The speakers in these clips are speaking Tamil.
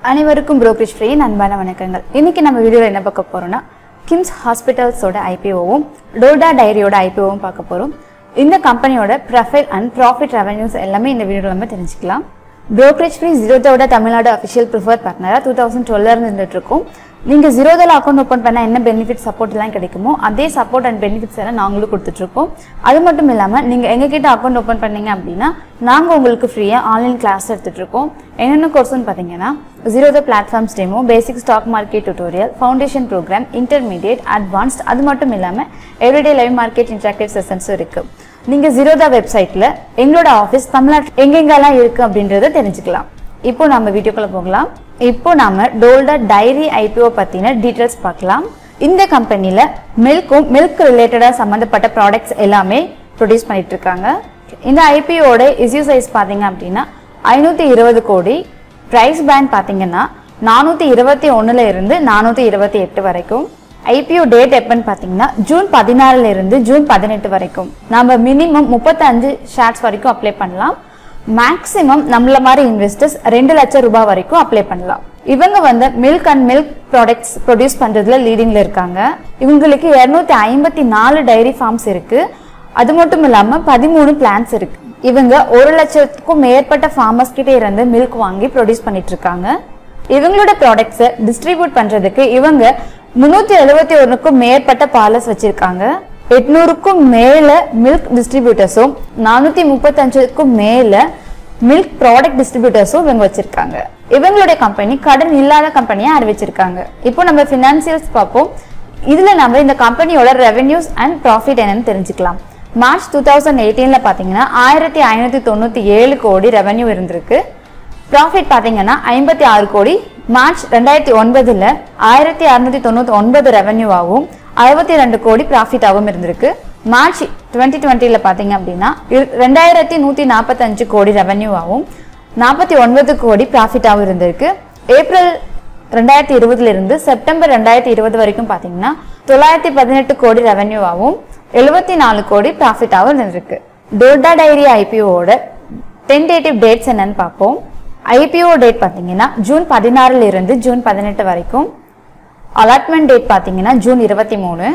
அனைவருக்கும் brokerage ஃப்ரீ அன்பான வணக்கங்கள் இன்னைக்கு நம்ம வீடியோவில் என்ன பார்க்க போறோம்னா கிம்ஸ் ஹாஸ்பிட்டல்ஸோட ஐபிஓவும் டோடா டைரியோட ஐபிஓவும் பார்க்க போறோம் இந்த கம்பெனியோட ப்ரொஃபைல் அண்ட் ப்ராஃபிட் ரெவன்யூஸ் எல்லாமே இந்த வீடியோவில் நம்ம தெரிஞ்சுக்கலாம் brokerage ஃப்ரீ ஜீரோதோட தமிழ்நாடு அஃபிஷியல் ப்ரிஃபர் பார்ட்னராக டூ தௌசண்ட் டுவெல்ல இருந்து இருந்துட்டு இருக்கோம் நீங்கள் ஜீரோதில் அக்கௌண்ட் ஓப்பன் பண்ணால் என்ன பெனிஃபிட் சப்போர்ட் எல்லாம் கிடைக்குமோ அதே சப்போர்ட் அண்ட் பெனிஃபிட்ஸ் எல்லாம் நாங்களும் கொடுத்துட்ருக்கோம் அது மட்டும் இல்லாமல் நீங்கள் எங்ககிட்ட அக்கௌண்ட் ஓப்பன் பண்ணீங்க அப்படின்னா நாங்கள் உங்களுக்கு ஃப்ரீயாக ஆன்லைன் கிளாஸ் எடுத்துட்ருக்கோம் என்னென்ன கோர்ஸ்னு பார்த்தீங்கன்னா Zerodha platforms demo basic stock market tutorial foundation program intermediate advanced அது மட்டும் இல்லாமல் எவ்ரிடே லைவ் மார்க்கெட் இன்ட்ராக்டிவ் செஷன்ஸும் இருக்குது நீங்கள் ஜீரோதா வெப்சைட்டில் எங்களோட ஆஃபீஸ் தமிழ்நாட்டில் எங்கெங்கெல்லாம் இருக்குது அப்படின்றத தெரிஞ்சுக்கலாம் இப்போ நம்ம வீடியோக்குள்ள போகலாம் இப்போ நாம டோல்டா டைரி ஐபிஓ பத்தின டீடைல்ஸ் பார்க்கலாம் இந்த கம்பெனில மில்க்கும் மில்க் ரிலேட்டடா சம்பந்தப்பட்ட ப்ராடக்ட்ஸ் எல்லாமே ப்ரொடியூஸ் பண்ணிட்டு இருக்காங்க இந்த ஐபிஓட இஸ்யூ சைஸ் பாத்தீங்க அப்படின்னா ஐநூத்தி இருபது கோடி பிரைஸ் பேண்ட் பாத்தீங்கன்னா நானூத்தி இருபத்தி ஒண்ணுல இருந்து நானூத்தி இருபத்தி எட்டு வரைக்கும் ஐபிஓ டேட் எப்பன்னு பார்த்தீங்கன்னா ஜூன் பதினாறுல இருந்து ஜூன் பதினெட்டு வரைக்கும் நம்ம மினிமம் முப்பத்தஞ்சு ஷேர்ஸ் வரைக்கும் அப்ளை பண்ணலாம் மேக்ஸிமம் நம்மள மாதிரி இன்வெஸ்டர்ஸ் ரெண்டு லட்சம் ரூபாய் வரைக்கும் அப்ளை பண்ணலாம் இவங்க வந்து milk and milk products produce பண்றதுல லீடிங்ல இருக்காங்க இவங்களுக்கு இருநூத்தி ஐம்பத்தி நாலு டைரி ஃபார்ம்ஸ் இருக்கு அது மட்டும் இல்லாம பதிமூணு பிளான்ஸ் இருக்கு இவங்க ஒரு லட்சத்துக்கும் மேற்பட்ட ஃபார்மர்ஸ் கிட்ட இருந்து மில்க் வாங்கி ப்ரொடியூஸ் பண்ணிட்டு இருக்காங்க இவங்களோட ப்ராடக்ட்ஸை டிஸ்ட்ரிபியூட் பண்றதுக்கு இவங்க முன்னூத்தி எழுபத்தி ஒன்றுக்கும் மேற்பட்ட பார்லர்ஸ் வச்சிருக்காங்க எட்நூறுக்கும் மேல மில்க் டிஸ்ட்ரிபியூட்டர்ஸும் நானூத்தி முப்பத்தஞ்சுக்கும் மேல மில்க் ப்ராடக்ட் டிஸ்ட்ரிபியூட்டர்ஸும் இவங்க வச்சிருக்காங்க இவங்களுடைய கம்பெனி கடன் இல்லாத கம்பெனியா அறிவிச்சிருக்காங்க இப்போ நம்ம ஃபினான்சியல்ஸ் பார்ப்போம் இதுல நம்ம இந்த கம்பெனியோட ரெவென்யூஸ் அண்ட் ப்ராஃபிட் என்னன்னு தெரிஞ்சுக்கலாம் மார்ச் டூ தௌசண்ட் எயிட்டீன்ல பாத்தீங்கன்னா ஆயிரத்தி ஐநூத்தி தொண்ணூத்தி ஏழு கோடி ரெவென்யூ இருந்திருக்கு ப்ராஃபிட் பாத்தீங்கன்னா ஐம்பத்தி ஆறு கோடி மார்ச் ரெண்டாயிரத்தி ஒன்பதுல ஆயிரத்தி அறுநூத்தி தொண்ணூத்தி ஒன்பது ரெவென்யூவாகவும் அறுபத்தி ரெண்டு கோடி ப்ராஃபிட்டாகவும் இருந்திருக்கு மார்ச் டுவெண்ட்டி டுவெண்ட்டில பாத்தீங்க அப்படின்னா இரு- ரெண்டாயிரத்தி நூத்தி நாற்பத்தஞ்சு கோடி ரெவென்யூவாகவும் நாற்பத்தி ஒன்பது கோடி ப்ராஃபிட்டாகவும் இருந்திருக்கு ஏப்ரல் ரெண்டாயிரத்தி இருபதுல இருந்து செப்டம்பர் ரெண்டாயிரத்தி இருபது வரைக்கும் பாத்தீங்கன்னா தொள்ளாயிரத்தி பதினெட்டு கோடி ரெவென்யூவாகவும் எழுபத்தி நாலு கோடி ப்ராஃபிட்டாகவும் இருந்திருக்கு டோட்டா டைரி ஐபிஓட டென்டேட்டிவ் டேட்ஸ் என்னன்னு பார்ப்போம் ஐபிஓ டேட் பார்த்தீங்கன்னா ஜூன் பதினாறுல இருந்து ஜூன் பதினெட்டு வரைக்கும் அலாட்மெண்ட் டேட் பார்த்தீங்கன்னா ஜூன் இருபத்தி மூணு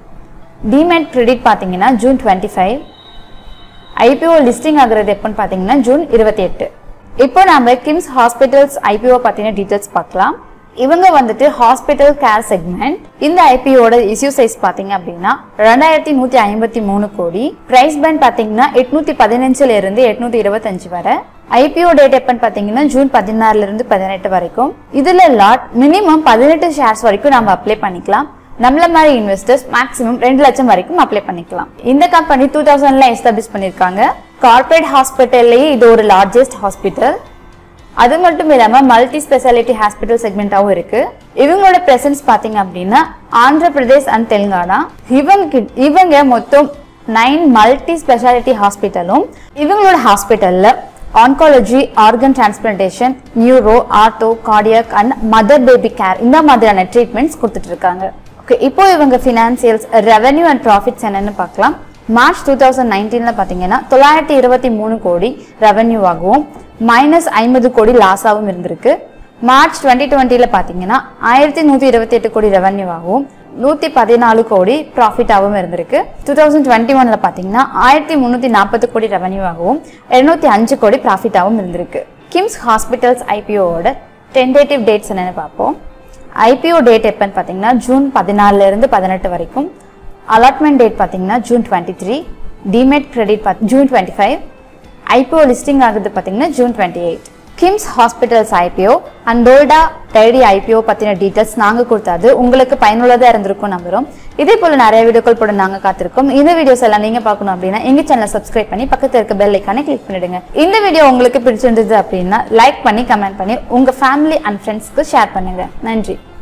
டிமெட் கிரெடிட் பார்த்தீங்கன்னா June twenty five IPO listing ஆகுறது எப்போன்னு பார்த்தீங்கன்னா ஜூன் இருபத்தி எட்டு இப்போ நம்ம கிம்ஸ் ஹாஸ்பிட்டல்ஸ் ஐபிஓ பற்றின டீட்டெயில்ஸ் பார்க்கலாம் இவங்க வந்துட்டு ஹாஸ்பிட்டல் கேர் செக்மெண்ட் இந்த ஐபிஓட இஷ்யூ சைஸ் பாத்தீங்க அப்படின்னா ரெண்டாயிரத்தி நூத்தி ஐம்பத்தி மூணு கோடி பிரைஸ் பேண்ட் பாத்தீங்கன்னா எட்நூத்தி பதினஞ்சுல இருந்து எட்நூத்தி இருபத்தஞ்சு வரை ஐபிஓ டேட் எப்பன்னு பாத்தீங்கன்னா ஜூன் பதினாறுல இருந்து பதினெட்டு வரைக்கும் இதுல லாட் மினிமம் பதினெட்டு ஷேர்ஸ் வரைக்கும் நம்ம அப்ளை பண்ணிக்கலாம் நம்மள மாதிரி இன்வெஸ்டர்ஸ் மேக்ஸிமம் ரெண்டு லட்சம் வரைக்கும் அப்ளை பண்ணிக்கலாம் இந்த கம்பெனி டூ தௌசண்ட்ல எஸ்டாப்ளிஷ் பண்ணிருக்காங்க கார்பரேட் ஹாஸ்பிட்டல்லையே இது ஒரு லார்ஜஸ்ட் ஹாஸ்பிட்டல் அது மட்டும் இல்லாம மல்டி ஸ்பெஷாலிட்டி ஹாஸ்பிட்டல் செக்மெண்டாவும் இருக்கு இவங்களோட பிரசன்ஸ் பாத்தீங்க அப்படின்னா ஆந்திர பிரதேஷ் அண்ட் தெலுங்கானா இவங்க கிட்ட- இவங்க மொத்தம் நைன் மல்டி ஸ்பெஷாலிட்டி ஹாஸ்பிட்டலும் இவங்களோட ஹாஸ்பிட்டல்ல oncology organ transplantation neuro ortho cardiac and mother baby care இந்த மாதிரியான ட்ரீட்மெண்ட்ஸ் கொடுத்துட்டு இருக்காங்க ஓகே இப்போ இவங்க ஃபினான்சியல்ஸ் ரெவென்யூ அண்ட் ப்ராஃபிட்ஸ் என்னன்னு பார்க்கலாம் மார்ச் டூ தௌசண்ட் நைன்டீன்ல பாத்தீங்கன்னா தொள்ளாயிரத்தி இருபத்தி மூணு கோடி ரெவென்யூ ஆகவும் மைனஸ் ஐம்பது கோடி லாஸாகவும் இருந்திருக்கு மார்ச் டுவெண்ட்டி டுவெண்ட்டில பாத்தீங்கன்னா ஆயிரத்தி நூத்தி இருபத்தி எட்டு கோடி ரெவென்யூ ஆகவும் நூத்தி பதினாலு கோடி ப்ராஃபிட்டாகவும் இருந்திருக்கு டூ தௌசண்ட் டுவெண்ட்டி ஒன்ல பாத்தீங்கன்னா ஆயிரத்தி முன்னூத்தி நாற்பது கோடி ரெவென்யூ ஆகவும் இருநூத்தி அஞ்சு கோடி ப்ராஃபிட்டாகவும் இருந்திருக்கு கிம்ஸ் ஹாஸ்பிட்டல்ஸ் ஐபிஓவோட டென்டேட்டிவ் டேட்ஸ் என்னன்னு பார்ப்போம் ஐபிஓ டேட் எப்பன்னு பார்த்தீங்கன்னா ஜூன் பதினாலுல இருந்து பதினெட்டு வரைக்கும் அலாட்மெண்ட் டேட் பார்த்தீங்கன்னா June twenty three demat credit June twenty five IPO listing ஆகுது பார்த்தீங்கன்னா June twenty eight KIMS hospitals IPO and Dodla dairy IPO பற்றின டீட்டெயில்ஸ் நாங்கள் கொடுத்தது உங்களுக்கு பயனுள்ளதாக இருந்திருக்கும் நம்புறோம் இதே போல் நிறைய வீடியோக்கள் போட நாங்கள் காத்திருக்கோம் இந்த வீடியோஸ் எல்லாம் நீங்கள் பார்க்கணும் அப்படின்னா எங்கள் சேனலை சப்ஸ்கிரைப் பண்ணி பக்கத்தில் இருக்க பெல் ஐக்கானை கிளிக் பண்ணிடுங்க இந்த வீடியோ உங்களுக்கு பிடிச்சிருந்தது அப்படின்னா லைக் பண்ணி கமெண்ட் பண்ணி உங்கள் ஃபேமிலி அண்ட் ஃப்ரெண்ட்ஸ்க்கு ஷேர் பண்ணுங்க நன்றி